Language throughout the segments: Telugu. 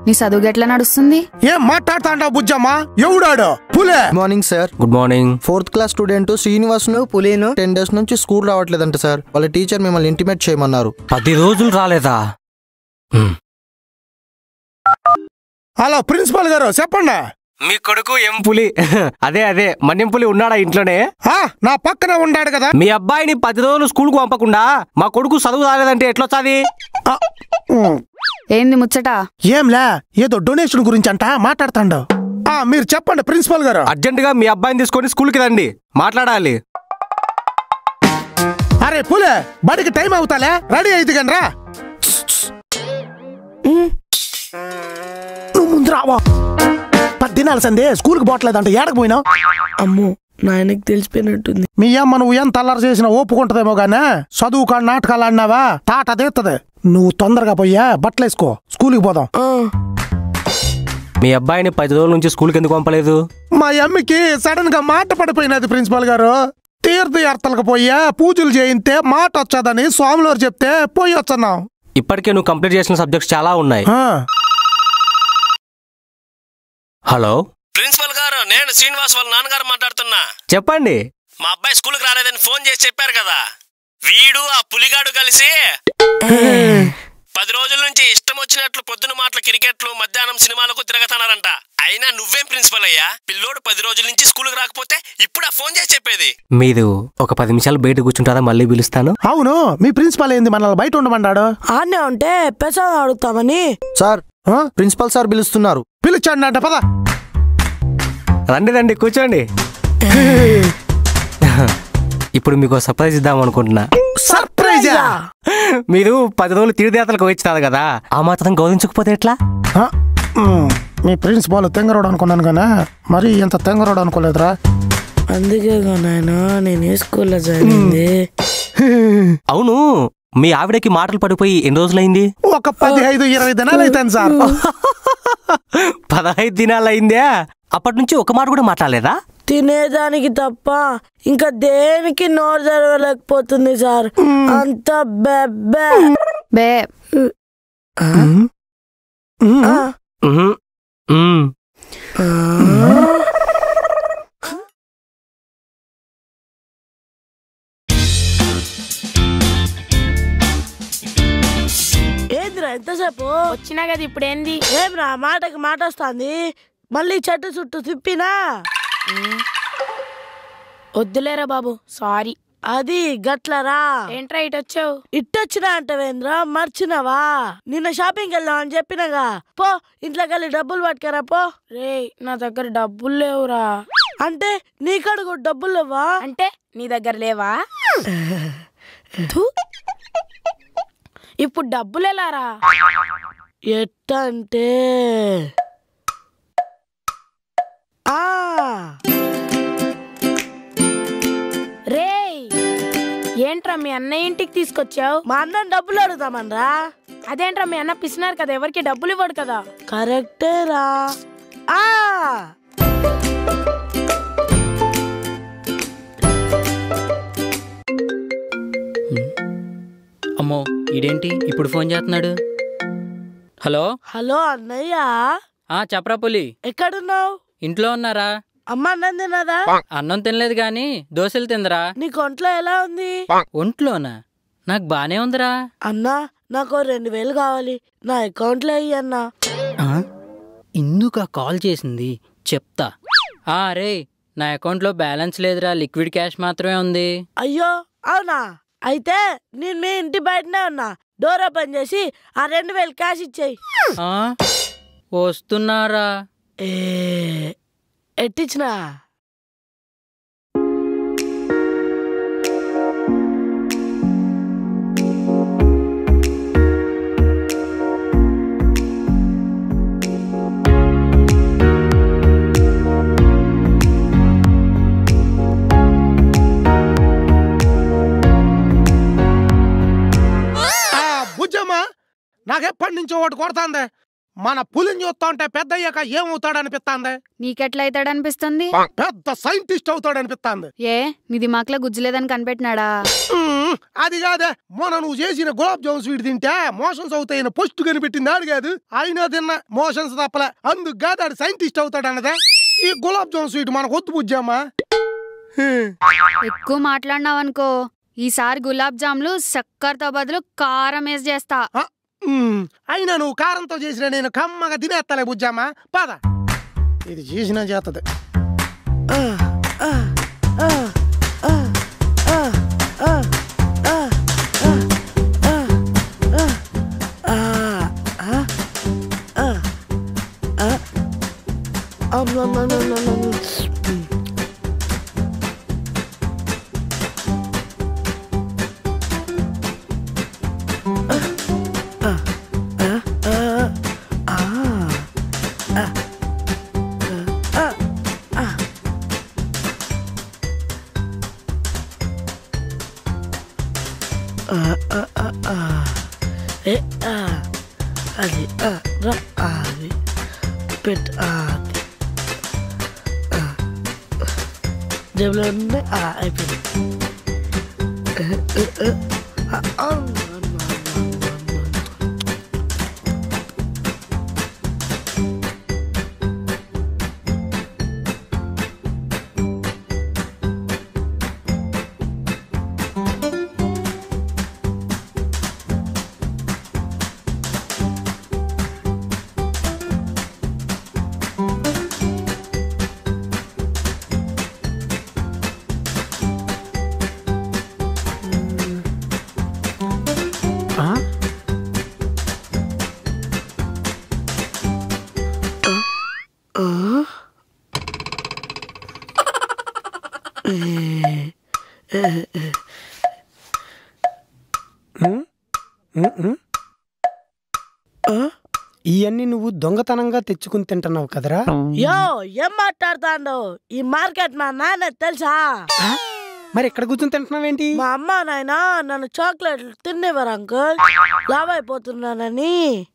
నీ చదువు ఎట్లా నడుస్తుంది ఏం మాట్లాడుతాండా బుజ్జమ్మా ఎవడాడు పులే morning sir good morning fourth class student Srinivas ను పులీను టెన్ డేస్ నుంచి స్కూల్ రావట్లేదంట సార్ వాళ్ళ టీచర్ మిమ్మల్ని ఇంటిమేట్ చేయమన్నారు పది రోజులు రాలేదా హ్మ్. హలో ప్రిన్సిపల్ గారు చెప్పండి మీ కొడుకు ఎం పులి అదే అదే మన్యం పులి ఉన్నాడా ఇంట్లోనే ఆ, నా పక్కనే ఉండాడు కదా మీ అబ్బాయిని పది రోజులు స్కూల్కు పంపకుండా మా కొడుకు చదువు రాలేదంటే ఎట్లొచ్చాది ఆ, ఉమ్, ఏంది ముచ్చట ఏంలే ఏదో డొనేషన్ గురించి అంట మాట్లాడుతాండు ఆ, మీరు చెప్పండి ప్రిన్సిపల్ గారు అర్జెంట్ గా మీ అబ్బాయిని తీసుకొని స్కూల్కి రండి మాట్లాడాలి అరే పులే బడికి టైం అవుతాలే రెడీ అయితే కానీ రా నువ్వు ముందు రావా పద్దినాలు సందే స్కూల్కి పోవట్లేదంట ఏడకు పోయినావు అమ్మో నాయనకి తెలిసిపోయినట్టుంది మీ అమ్మ నువ్వు ఎంత అల్లరి చేసినా ఒప్పుకుంటదేమో గానే చదువు కాడ నాటకాలు ఆడినావా తాట తీస్తుంది నువ్వు తొందరగా పోయా బట్టలేసుకో స్కూల్కి పోదాం ఆ, మీ అబ్బాయిని పది రోజుల నుంచి స్కూల్కి ఎందుకు పంపలేదు మా అమ్మకి సడన్ గా మాట పడిపోయినది ప్రిన్సిపల్ గారు తీర్థయాత్రలకు పోయా పూజలు చేయితే మాట వచ్చాదని స్వాములవారు చెప్తే పోయి వచ్చన్నాం ఇప్పటికే నువ్వు కంప్లీట్ చేసిన సబ్జెక్ట్స్ చాలా ఉన్నాయి ఆ, హలో ప్రిన్సిపల్ గారు నేను శ్రీనివాస్ వాళ్ళ నాన్నగారు మాట్లాడుతున్నా చెప్పండి మా అబ్బాయి స్కూల్కి రాలేదని ఫోన్ చేసి చెప్పారు కదా వీడు ఆ పులిగాడు కలిసి పది రోజుల నుంచి ఇష్టం వచ్చినట్లు పొద్దున మాటలు క్రికెట్లు మధ్యాహ్నం సినిమాలకు తిరగతన్నారంట అయినా నువ్వేం ప్రిన్సిపల్ అయ్యా పిల్లోడు పది రోజుల నుంచి స్కూల్కి రాకపోతే ఇప్పుడు ఆ ఫోన్ చేసి చెప్పేది మీరు ఒక పది నిమిషాలు బయట కూర్చుంటారా మళ్ళీ పిలుస్తాను అవును మీ ప్రిన్సిపల్ ఏంది మనల్ని బయట ఉండమన్నాడు ఆడనే ఉంటే పెసా అడుగుతామని సార్ ఆ? ప్రిన్సిపల్ సార్ పిలుస్తున్నారు పిలిచాడు అంట పద రండి రండి కూర్చోండి ఇప్పుడు మీకు ఒక సర్ప్రైజ్ ఇద్దాం అనుకుంటున్నా సర్ప్రైజా మీరు పది రోజులు తీర్థయాత్రలకు వచ్చినారు కదా ఆ మాత్రం గౌరవించకపోతే ఎట్లా ఆ, ఉమ్, మీ ప్రిన్సిపాల్ తెంగరోడు అనుకున్నాను కానీ మరి ఇంత తెంగరోడు అనుకోలేదురా అందుకే నాయన నేను ఏ స్కూల్లో జాయిన్ అయింది అవును మీ ఆవిడకి మాటలు పడిపోయి ఎన్ని రోజులైంది ఒక పది ఐదు ఇరవై దినాలు అయితాను సార్ పదహైదు దినాలు అయిందే అప్పటి నుంచి ఒక మాట కూడా మాట్లాడలేదా తినేదానికి తప్ప ఇంకా దేనికి నోరు జరగలేకపోతుంది సార్ అంత బెబ్బే బే ఉమ్, ఉమ్, ఆ, ఉహుం. ఉమ్. ఆ. ఏందిరా ఎంతసేపు వచ్చినా కదా ఇప్పుడు ఏంది ఏమిరా మాటకి మాట వస్తుంది మళ్ళీ చెట్టు చుట్టూ తిప్పినా వద్దులేరా బాబు సారీ అది గట్లరా ఏంట్రా ఇటు వచ్చావు ఇట్టొచ్చినా అంటవేంద్రా మర్చినవా నిన్న షాపింగ్ వెళ్దాం అని చెప్పినగా పో ఇంట్లోకి వెళ్ళి డబ్బులు పట్టుకరా పో రే నా దగ్గర డబ్బులు లేవురా అంటే నీ కడుగు డబ్బులు లేవా అంటే నీ దగ్గర లేవా థు. ఇప్పుడు డబ్బులు ఎలారా ఎట్టంటే ఆ రే ఏంట్రా మీ అన్నయ్య ఇంటికి తీసుకొచ్చావు మా అన్న డబ్బులు అడుగుతామనరా అదేంట్రా మీ అన్న పిసినారు కదా ఎవరికి డబ్బులు ఇవ్వడు కదా కరెక్టేరా ఆ అమ్మో ఈడేంటి ఇప్పుడు ఫోన్ చేస్తున్నాడు హలో హలో అన్నయ్య ఆ చెప్పరా పులి ఎక్కడున్నావు ఇంట్లో ఉన్నారా అమ్మ అన్నం తిన్నదా అన్నం తినలేదు గాని దోశలు తిందరా నీకు ఒంట్లో ఎలా ఉంది ఒంట్లోనా నాకు బానే ఉందిరా అన్నా నాకు ఓ రెండు వేలు కావాలి నా అకౌంట్లో అయ్యి అన్నా ఆ? ఇందుకా కాల్ చేసింది చెప్తా ఆ రే నా అకౌంట్లో బ్యాలెన్స్ లేదురా లిక్విడ్ క్యాష్ మాత్రమే ఉంది అయ్యో అవునా అయితే నేను మీ ఇంటి బయటనే ఉన్నా డోర్ ఓపెన్ చేసి ఆ రెండు వేలు క్యాష్ ఇచ్చేయి ఆ? వస్తున్నారా ఏ ఎట్టిచ్చినా ఆ, బుజ్జమ్మ నాకెప్పటి నుంచో ఒకటి కొడతాంది మన పులిని చూస్తా ఉంటే పెద్ద అయ్యాక ఏమవుతాడు అనిపిస్తాంది నీకెట్లా అవుతాడనిపిస్తుంది పెద్ద సైంటిస్ట్ అవుతాడు అనిపిస్తాంది ఏ నీ దిమాక్లో గుజ్జులేదని కనిపెట్టినాడా మ్మ్, అది కాదే మొన్న నువ్వు చేసిన గులాబ్ జామున్ స్వీట్ తింటే మోషన్స్ అవుతాయని పోస్ట్ కనిపెట్టింది ఆడు కాదు అయినా తిన్న మోషన్స్ తప్పలే అందుకు కాదు ఆడు సైంటిస్ట్ అవుతాడు అన్నదే ఈ గులాబ్ జామున్ స్వీట్ మనకు వద్దు బుజ్జమ్మా ఎక్కువ మాట్లాడినావు అనుకో ఈసారి గులాబ్ జామ్లు చక్కెరతో బదులు కారం వేసి చేస్తా మ్మ్, అయినా నువ్వు కారంతో చేసిన నేను కమ్మగా తినేస్తాలే బుజ్జమ్మా పద ఇది చేసిన చేతది ఏ, ఆ, అది ఆ, రా, ఆ, అది పెట్టు ఆ, అది ఆ, జేబులో ఉంది ఆ, అయిపోయింది ఏ, ఏ, ఏ, ఆ, ఆ, ఇవన్నీ నువ్వు దొంగతనంగా తెచ్చుకుని తింటున్నావు కదరా యో ఏం మాట్లాడుతాండు ఈ మార్కెట్ మా నాన్న తెలుసా మరి ఎక్కడ కూర్చొని తింటున్నావేంటి మా అమ్మ నాయన నన్ను చాక్లెట్లు తినేవారు అంకుల్ లావ్ అయిపోతున్నానని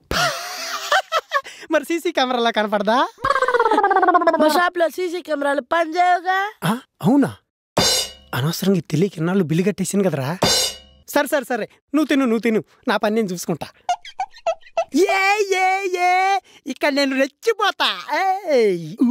మరి సీసీ కెమెరాలా కనపడదా మా షాప్ లో సీసీ కెమెరాలు పనిచేయవుగా ఆ, అవునా అనవసరంగా ఈ తెలియక ఇన్నాళ్ళు బిల్లు కట్టేసాను కదరా సరే సరే సరే నువ్వు తిను నువ్వు తిను నా పని నేను చూసుకుంటా ఏ ఏ ఏ ఇక్కడ నేను రెచ్చిపోతా ఏయ్, ఊ.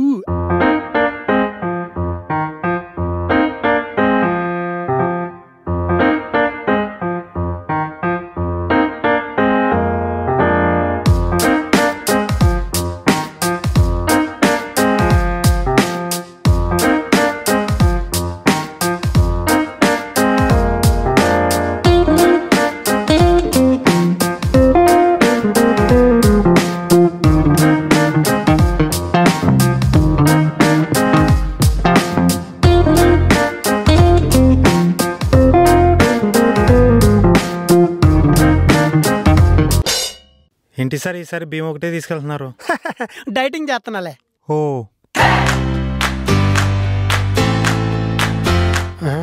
ఏంటి సార్ ఈసారి భీమ్ ఒకటే తీసుకెళ్తున్నారు డైటింగ్ చేస్తున్నాలే ఓ ఆ?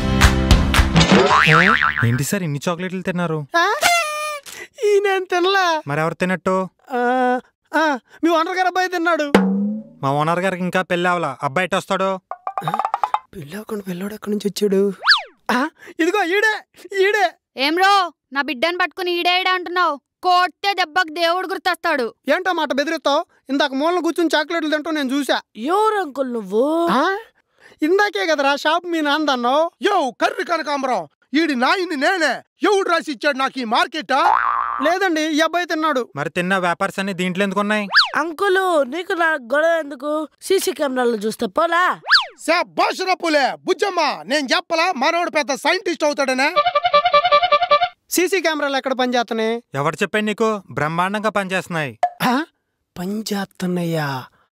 ఏంటి సార్ ఇన్ని చాక్లెట్లు తిన్నారు ఆ? ఈ నేను తినలా మరి ఎవరు తిన్నట్టు ఆ, ఆ, మీ ఓనర్ గారు అబ్బాయి తిన్నాడు మా ఓనర్ గారికి ఇంకా పెళ్ళి అవలా అబ్బాయి ఎటు వస్తాడు పిల్లకుండా పిల్లోడు ఎక్కడి నుంచి వచ్చాడు ఆ, ఇదిగో ఈడే ఈడే ఏం రో నా బిడ్డని పట్టుకుని ఈడే ఈడే అంటున్నావు కోట్టే దెబ్బకు దేవుడు గుర్తొస్తాడు ఏంటో మాట బెదిరిస్తావు ఇందాక మూలన కూర్చుని చాక్లెట్లు తింటూ నేను చూసా ఎవరు అంకుల్ నువ్వు ఆ? ఇందాకే కదరా షాప్ మీ నాందన్నావు యో కర్రి కనకాంబరం ఈడి నాయన్ని నేనే ఎవడు రాసి ఇచ్చాడు నాకు ఈ మార్కెట్ లేదండి ఈ అబ్బాయి తిన్నాడు మరి తిన్న వ్యాపార్స్ అన్ని దీంట్లో ఎందుకు ఉన్నాయి అంకులు నీకు నా గొడవ ఎందుకు సీసీ కెమెరాలో చూస్తే పోలా పులే బుజ్జమ్మ నేను చెప్పలా మనోడు పెద్ద సైంటిస్ట్ అవుతాడనే సీసీ కెమెరాలు ఎక్కడ పనిచేస్తున్నాయి ఎవరు చెప్పాడు నీకు బ్రహ్మాండంగా పనిచేస్తున్నాయి ఆ? పనిచేస్తున్నాయా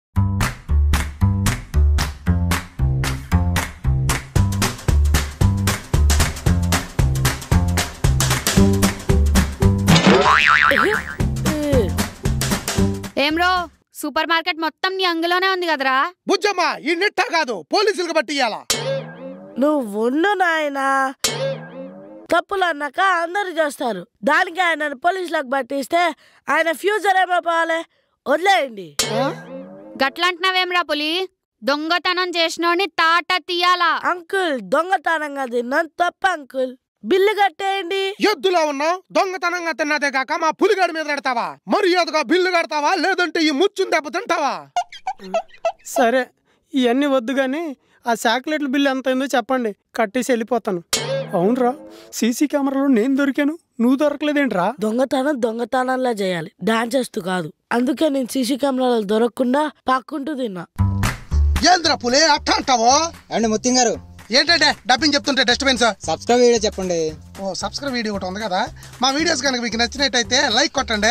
ఏం రో సూపర్ మార్కెట్ మొత్తం నీ అంగులోనే ఉంది కదరా బుజ్జమ్మ ఈ నిట్ట కాదు పోలీసులకు బట్టి ఇయ్యాలా నువ్వు ఉండు నాయనా తప్పులు అన్నాక అందరు చేస్తారు దానికి ఆయన పోలీసులకు పట్టిస్తే ఆయన ఫ్యూచర్ ఏమైపోవాలి వదిలేయండి గట్లంటున్నావేమ్రా పులి దొంగతనం చేసినోని తాట తీయాలా అంకుల్ దొంగతనంగా తిన్నాను తప్ప అంకుల్ బిల్లు కట్టేయండి ఎద్దులా ఉన్నావు దొంగతనంగా తిన్నదే కాక మా పులిగాడి మీద పెడతావా మర్యాదగా బిల్లు కడతావా లేదంటే ఈ ముచ్చుని దెబ్బ తింటావా సరే ఇవన్నీ వద్దు కానీ ఆ చాక్లెట్ల బిల్లు ఎంత అయిందో చెప్పండి కట్టేసి వెళ్ళిపోతాను అవునరా సీసీ కెమెరాలో నేను దొరికాను నువ్వు దొరకలేదేంట్రా దొంగతనం దొంగతనంలా చేయాలి డాన్స్ చేస్తూ కాదు అందుకే నేను సీసీ కెమెరాలు దొరకకుండా పాక్కుంటూ తిన్నా ఏంద్రా పులి అట్ట అంటావో అండి ముత్యం గారు ఏంటంటే డబ్బింగ్ చెప్తుంటే డస్ట్బిన్స్ సబ్స్క్రైబ్ వీడియో చెప్పండి ఓ సబ్స్క్రైబ్ వీడియో ఒకటి ఉంది కదా మా వీడియోస్ కనుక మీకు నచ్చినట్టయితే లైక్ కొట్టండి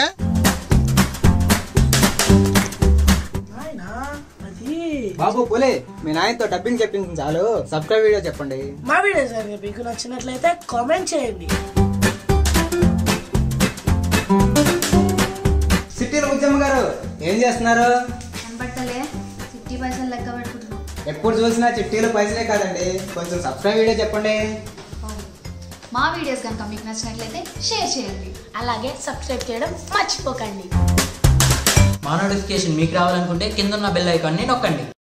బాబు పులే మీ నాయనతో డబ్బింగ్ చెప్పింది చాలు సబ్స్క్రైబ్ వీడియో చెప్పండి మా వీడియోస్ కనుక మీకు నచ్చినట్లయితే కామెంట్ చేయండి సిటీల ముత్యమ్మ గారు ఏం చేస్తున్నారు కనపడతలే ఫిఫ్టీ పైసలు లెక్క పెట్టుకుంటున్నాం ఎప్పుడు చూసినా చిట్టీలు పైసలే కాదండి కొంచెం సబ్స్క్రైబ్ వీడియో చెప్పండి మా వీడియోస్ కనుక మీకు నచ్చినట్లయితే షేర్ చేయండి అలాగే సబ్స్క్రైబ్ చేయడం మర్చిపోకండి మా నోటిఫికేషన్ మీకు రావాలనుకుంటే కింద ఉన్న బెల్ ఐకాన్ని నొక్కండి